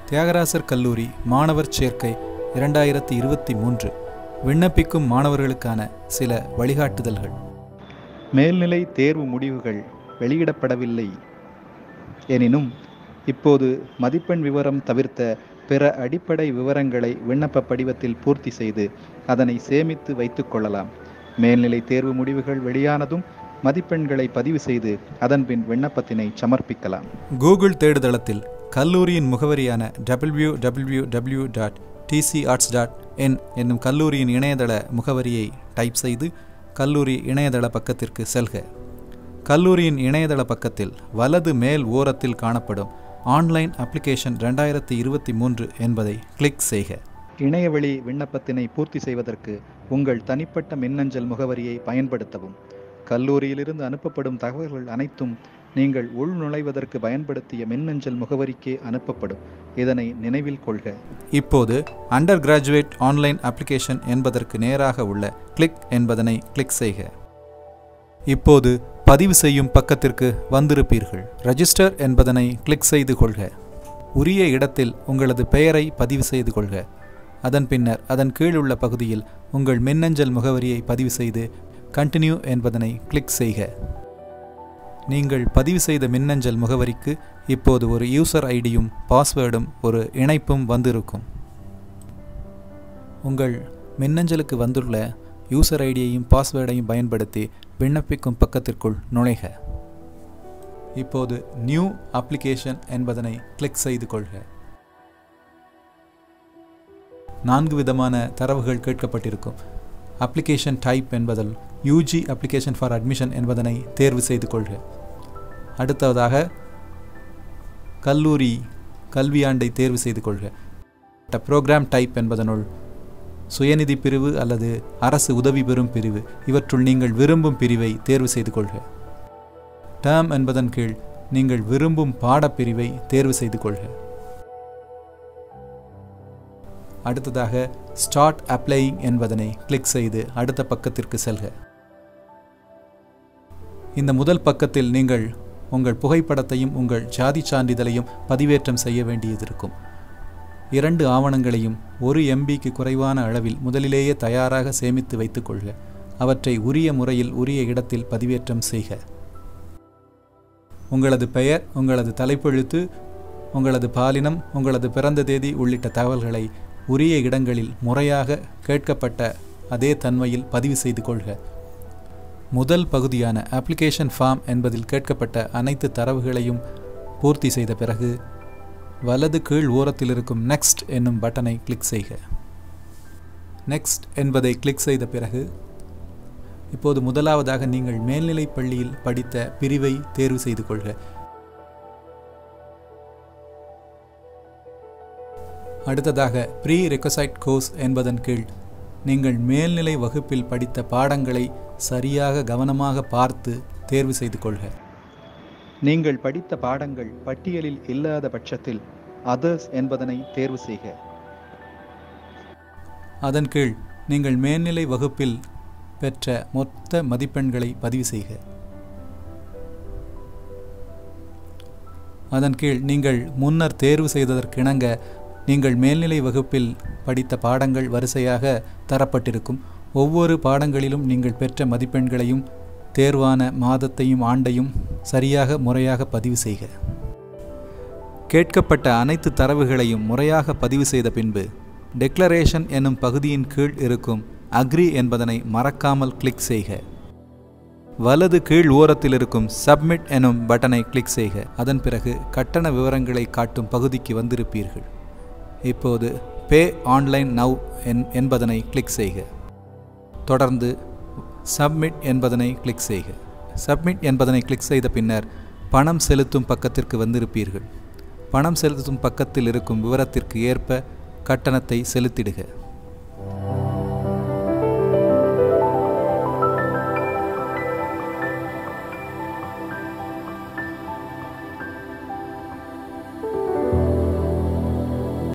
தியாகராசர் கல்லூரி மாணவர் சேர்க்கை இரண்டாயிரத்தி இருபத்தி மூன்று விண்ணப்பிக்கும் மாணவர்களுக்கான சில வழிகாட்டுதல்கள் மேல்நிலை தேர்வு முடிவுகள் வெளியிடப்படவில்லை எனினும் இப்போது மதிப்பெண் விவரம் தவிர்த்த பிற அடிப்படை விவரங்களை விண்ணப்ப படிவத்தில் பூர்த்தி செய்து அதனை சேமித்து வைத்துக் கொள்ளலாம் மேல்நிலை தேர்வு முடிவுகள் வெளியானதும் மதிப்பெண்களை பதிவு செய்து அதன்பின் விண்ணப்பத்தினை சமர்ப்பிக்கலாம் கூகுள் தேடுதளத்தில் கல்லூரியின் முகவரியான W W W dot DC arts dot in என்னும் கல்லூரியின் இணையதள முகவரியை டைப் செய்து கல்லூரி இணையதள பக்கத்திற்கு செல்க கல்லூரியின் இணையதள பக்கத்தில் வலது மேல் ஓரத்தில் காணப்படும் ஆன்லைன் அப்ளிகேஷன் ரெண்டாயிரத்தி இருபத்தி மூன்று என்பதை கிளிக் செய்க இணையவழி விண்ணப்பத்தினை பூர்த்தி செய்வதற்கு உங்கள் தனிப்பட்ட மின்னஞ்சல் முகவரியை பயன்படுத்தவும் கல்லூரியிலிருந்து அனுப்பப்படும் தகவல்கள் அனைத்தும் நீங்கள் உள்நுழைவதற்கு பயன்படுத்திய மின்னஞ்சல் முகவரிக்கே அனுப்பப்படும் இதனை நினைவில் கொள்க இப்போது அண்டர் கிராஜுவேட் ஆன்லைன் அப்ளிகேஷன் என்பதற்கு நேராக உள்ள கிளிக் என்பதனை கிளிக் செய்க இப்போது பதிவு செய்யும் பக்கத்திற்கு வந்திருப்பீர்கள் ரெஜிஸ்டர் என்பதனை கிளிக் செய்து கொள்க உரிய இடத்தில் உங்களது பெயரை பதிவு செய்து கொள்க அதன் பின்னர் அதன் கீழ் உள்ள பகுதியில் உங்கள் மின்னஞ்சல் முகவரியை பதிவு செய்து கண்டினியூ என்பதனை கிளிக் செய்க நீங்கள் பதிவு செய்த மின்னஞ்சல் முகவரிக்கு இப்போது ஒரு யூசர் ஐடியும் பாஸ்வேர்டும் ஒரு இணைப்பும் வந்திருக்கும் உங்கள் மின்னஞ்சலுக்கு வந்துள்ள யூசர் ஐடியையும் பாஸ்வேர்டையும் பயன்படுத்தி விண்ணப்பிக்கும் பக்கத்திற்குள் நுழைக இப்போது நியூ அப்ளிகேஷன் என்பதனை கிளிக் செய்து கொள்க நான்கு விதமான தரவுகள் கேட்கப்பட்டிருக்கும் அப்ளிகேஷன் டைப் என்பதில் யூஜி அப்ளிகேஷன் ஃபார் அட்மிஷன் என்பதனை தேர்வு செய்து கொள்க அடுத்ததாக கல்லூரி கல்வியாண்டை தேர்வு செய்து கொள்க ப்ரோக்ராம் டைப் என்பதனுள் சுயநிதி பிரிவு அல்லது அரசு உதவி பெறும் பிரிவு இவற்றுள் நீங்கள் விரும்பும் பிரிவை தேர்வு செய்து கொள்க டேர்ம் என்பதன் கீழ் நீங்கள் விரும்பும் பாடப்பிரிவை தேர்வு செய்து கொள்க அடுத்ததாக ஸ்டார்ட் அப்ளையிங் என்பதனை கிளிக் செய்து அடுத்த பக்கத்திற்கு செல்க இந்த முதல் பக்கத்தில் நீங்கள் உங்கள் புகைப்படத்தையும் உங்கள் ஜாதி சான்றிதழையும் பதிவேற்றம் செய்ய வேண்டியதிருக்கும் இரண்டு ஆவணங்களையும் ஒரு எம்பிக்கு குறைவான அளவில் முதலிலேயே தயாராக சேமித்து வைத்துக் கொள்க அவற்றை உரிய முறையில் உரிய இடத்தில் பதிவேற்றம் செய்க உங்களது பெயர் உங்களது தலைப்பெழுத்து உங்களது பாலினம் உங்களது பிறந்த தேதி உள்ளிட்ட தகவல்களை உரிய இடங்களில் முறையாக கேட்கப்பட்ட அதே தன்மையில் பதிவு செய்து கொள்க முதல் பகுதியான அப்ளிகேஷன் ஃபார்ம் என்பதில் கேட்கப்பட்ட அனைத்து தரவுகளையும் பூர்த்தி செய்த பிறகு வலது கீழ் ஓரத்தில் இருக்கும் நெக்ஸ்ட் என்னும் பட்டனை கிளிக் செய்க நெக்ஸ்ட் என்பதை கிளிக் செய்த பிறகு இப்போது முதலாவதாக நீங்கள் மேல்நிலைப் பள்ளியில் படித்த பிரிவை தேர்வு செய்து கொள்க அடுத்ததாக ப்ரீ ரெக்வசைட் கோர்ஸ் என்பதன் கீழ் நீங்கள் மேல்நிலை வகுப்பில் படித்த பாடங்களை சரியாக கவனமாக பார்த்து தேர்வு செய்து கொள்க நீங்கள் படித்த பாடங்கள் பட்டியலில் இல்லாத பட்சத்தில் அதர்ஸ் என்பதனை தேர்வு செய்க அதன் கீழ் நீங்கள் மேல்நிலை வகுப்பில் பெற்ற மொத்த மதிப்பெண்களை பதிவு செய்க அதன் கீழ் நீங்கள் முன்னர் தேர்வு செய்ததற்கிணங்க நீங்கள் மேல்நிலை வகுப்பில் படித்த பாடங்கள் வரிசையாக தரப்பட்டிருக்கும் ஒவ்வொரு பாடங்களிலும் நீங்கள் பெற்ற மதிப்பெண்களையும் தேர்வான மாதத்தையும் ஆண்டையும் சரியாக முறையாக பதிவு செய்க கேட்கப்பட்ட அனைத்து தரவுகளையும் முறையாக பதிவு செய்த பின்பு டெக்ளரேஷன் என்னும் பகுதியின் கீழ் இருக்கும் அக்ரி என்பதனை மறக்காமல் கிளிக் செய்க வலது கீழ் ஓரத்தில் இருக்கும் சப்மிட் எனும் பட்டனை கிளிக் செய்க அதன் பிறகு கட்டண விவரங்களை காட்டும் பகுதிக்கு வந்திருப்பீர்கள் இப்போது பே ஆன்லைன் நவ் என் என்பதனை கிளிக் செய்க தொடர்ந்து சப்மிட் என்பதனை கிளிக் செய்க சப்மிட் என்பதனை கிளிக் செய்த பின்னர் பணம் செலுத்தும் பக்கத்திற்கு வந்திருப்பீர்கள் பணம் செலுத்தும் பக்கத்தில் இருக்கும் விவரத்திற்கு ஏற்ப கட்டணத்தை செலுத்திடுக